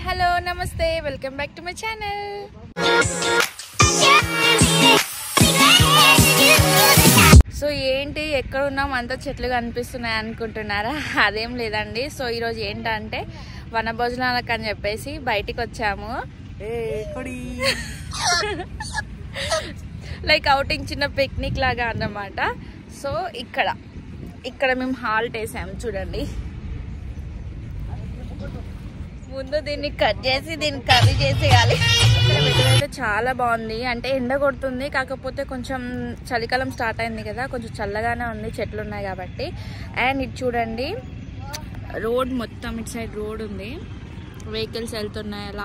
Hello నమస్తే welcome back to my channel so ఏంటి ఎక్కడ ఉన్నాం అంత చెట్లు కనిపిస్తున్నాయి అనుకుంటున్నారా అదేం లేదండి సో ఈరోజు ఏంటంటే వనభోజనాలకు అని చెప్పేసి బయటికి వచ్చాము లైక్ అవుటింగ్ చిన్న పిక్నిక్ లాగా అన్నమాట సో ఇక్కడ ఇక్కడ మేము హాల్ట్ వేసాము చూడండి ముందు దీన్ని కట్ చేసి దీన్ని కర్రీ చేసేయాలి ఇక్కడ వెదర్ అయితే చాలా బాగుంది అంటే ఎండ కొడుతుంది కాకపోతే కొంచెం చలికాలం స్టార్ట్ అయింది కదా కొంచెం చల్లగానే ఉంది చెట్లు ఉన్నాయి కాబట్టి అండ్ ఇటు చూడండి రోడ్ మొత్తం ఇటు సైడ్ రోడ్ ఉంది వెహికల్స్ వెళ్తున్నాయి అలా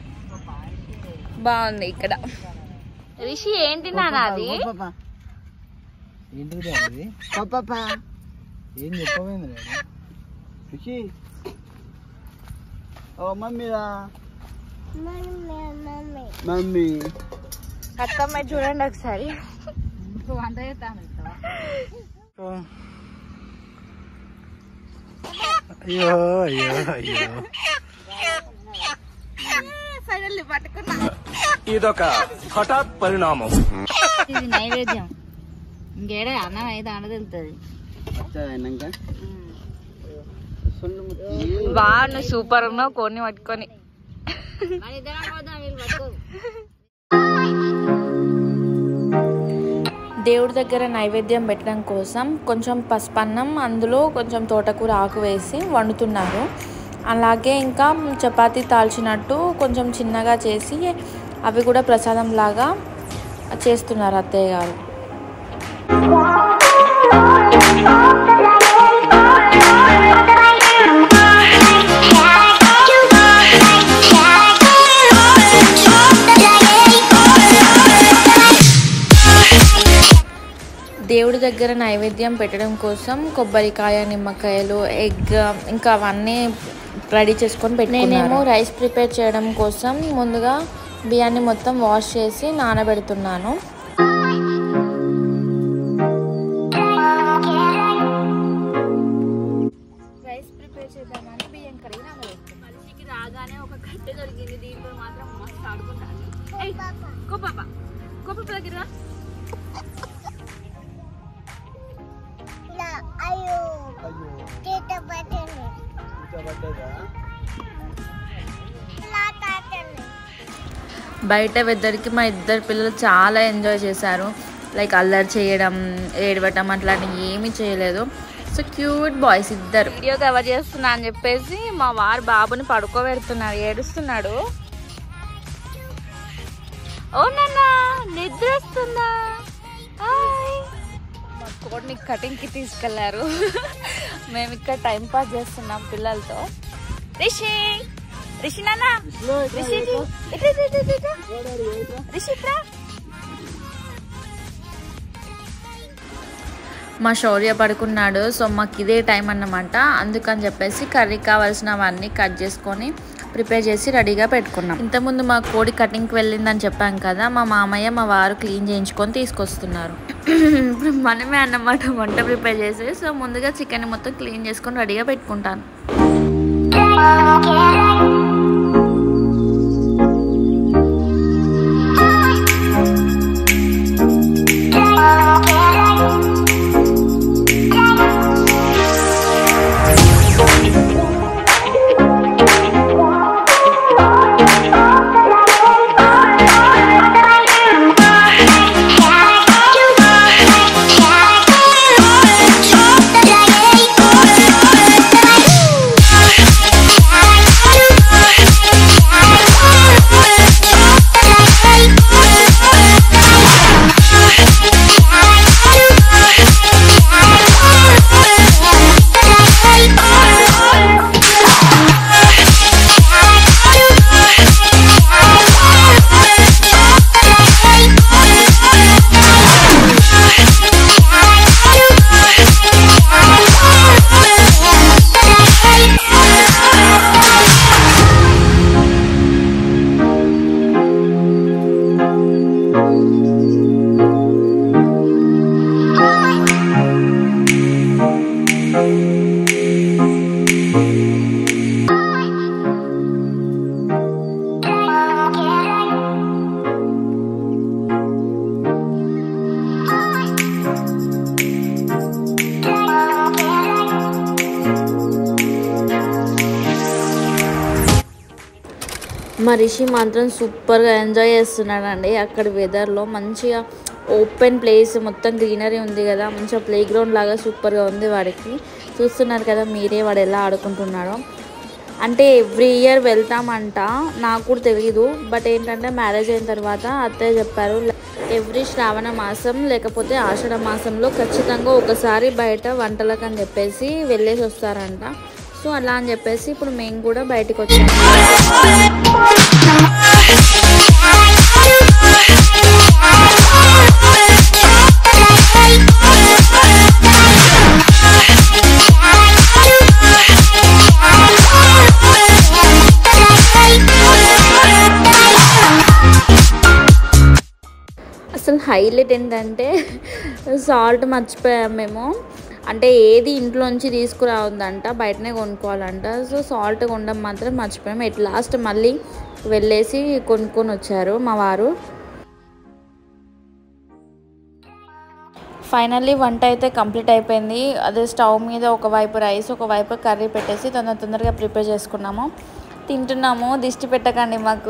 బాగుంది ఇక్కడ రిషి ఏంటి నాన్న అది ఏంటిది అది ఏం చెప్పబోయింది రుచి ఓ మమ్మీరా మమ్మీ అత్తమ్మ చూడండి ఒకసారి అయ్యో అయ్యో అయ్యో ఫైనల్లీ పట్టుకున్నా ఇదొక హఠాత్ పరిణామం ఇది నైవేద్యం ఇంకేడ అన్నం అయితే అండ తెలుస్తుంది వచ్చాక సొల్లు ముత్తి. బా నువ్వు సూపర్ ఉన్నావు కొన్ని పట్టుకొని మన ఇద్దరం పోదాం వీళ్ళు పట్టుకోరు దేవుడి దగ్గర నైవేద్యం పెట్టడం కోసం కొంచెం పసుపన్నం అందులో కొంచెం తోటకూర ఆకు వేసి వండుతున్నారు అలాగే ఇంకా చపాతీ తాల్చినట్టు కొంచెం చిన్నగా చేసి అవి కూడా ప్రసాదం లాగా చేస్తున్నారు అత్తయ్య గారు దేవుడి దగ్గర నైవేద్యం పెట్టడం కోసం కొబ్బరికాయ నిమ్మకాయలు ఎగ్ ఇంకా అవన్నీ రెడీ చేసుకొని పెట్టి నేనేమో రైస్ ప్రిపేర్ చేయడం కోసం ముందుగా బియ్యాన్ని మొత్తం వాష్ చేసి నానబెడుతున్నాను రైస్ ప్రిపేర్ చేద్దామని బియ్యం కడిగి నానబెడుతున్నాను మనిషికి రాగానే ఒక కట్టె దొరికింది దీంట్లో మాత్రం మస్తు ఆడుకుంటాను కోపాప కోపాప దగ్గర అయ్యో ఇంకా పడ్డదా? బయట వెదర్కి మా ఇద్దరు పిల్లలు చాలా ఎంజాయ్ చేశారు లైక్ అల్లరి చేయడం ఏడవటం అట్లాంటివి ఏమీ చేయలేదు సో క్యూట్ బాయ్స్ ఇద్దరు వీడియో కవర్ చేస్తున్నా అని చెప్పేసి మా వారు బాబుని పడుకోబెడుతున్నారు ఏడుస్తున్నాడు ఓ నాన్న నిద్ర వస్తుందా హాయ్ మా కోడ్ని కటింగ్కి తీసుకెళ్లారు మేము ఇక్కడ టైం పాస్ చేస్తున్నాం పిల్లలతో రిషి రిషి నాన్న రిషి ఇటు, ఇటు, ఇటు, ఇటు, ఇటు. రిషి ఇట్రా. మా శౌర్య పడుకున్నాడు సో మాకు ఇదే టైం అన్నమాట అందుకని చెప్పేసి కర్రీ కావాల్సినవన్నీ కట్ చేసుకొని ప్రిపేర్ చేసి రెడీగా పెట్టుకున్నాం ఇంతకుముందు మా కోడి కటింగ్కి వెళ్ళిందని చెప్పాం కదా మా మామయ్య మా వారు క్లీన్ చేయించుకొని తీసుకొస్తున్నారు ఇప్పుడు మనమే అన్నమాట వంట ప్రిపేర్ చేసి సో ముందుగా చికెన్ మొత్తం క్లీన్ చేసుకొని రెడీగా పెట్టుకుంటాను Yeah. మా రిషి మాత్రం సూపర్గా ఎంజాయ్ చేస్తున్నాడండి అక్కడ వెదర్లో మంచిగా ఓపెన్ ప్లేస్ మొత్తం గ్రీనరీ ఉంది కదా మంచిగా ప్లే గ్రౌండ్ లాగా సూపర్గా ఉంది వాడికి చూస్తున్నారు కదా మీరే వాడు ఎలా ఆడుకుంటున్నాడో అంటే ఎవ్రీ ఇయర్ వెళ్తామంట నాకు కూడా తెలియదు బట్ ఏంటంటే మ్యారేజ్ అయిన తర్వాత అత్తయ్య చెప్పారు ఎవ్రీ శ్రావణ మాసం లేకపోతే ఆషాఢ మాసంలో ఖచ్చితంగా ఒకసారి బయట వంటలకు అని చెప్పేసి వెళ్ళేసి వస్తారంట సో అలా అని చెప్పేసి ఇప్పుడు మేము కూడా బయటికి వచ్చాము అసలు హైలైట్ ఏంటంటే సాల్ట్ మర్చిపోయాం మేము అంటే ఏది ఇంట్లోంచి తీసుకురావద్దంట బయటనే కొనుక్కోవాలంట సో సాల్ట్ కొనడం మాత్రం మర్చిపోయాం ఎట్ లాస్ట్ మళ్ళీ వెళ్ళేసి కొనుక్కొని వచ్చారు మా వారు ఫైనల్లీ వంట అయితే కంప్లీట్ అయిపోయింది అదే స్టవ్ మీద ఒకవైపు రైస్ ఒకవైపు కర్రీ పెట్టేసి తొందర తొందరగా ప్రిపేర్ చేసుకున్నాము తింటున్నాము దిష్టి పెట్టకండి మాకు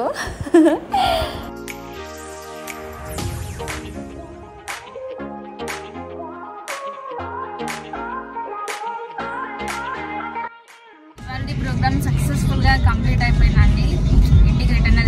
వాళ్ళ ప్రోగ్రామ్ సక్సెస్ఫుల్గా కంప్లీట్ అయిపోయిందండి ఇంటికి రిటర్న్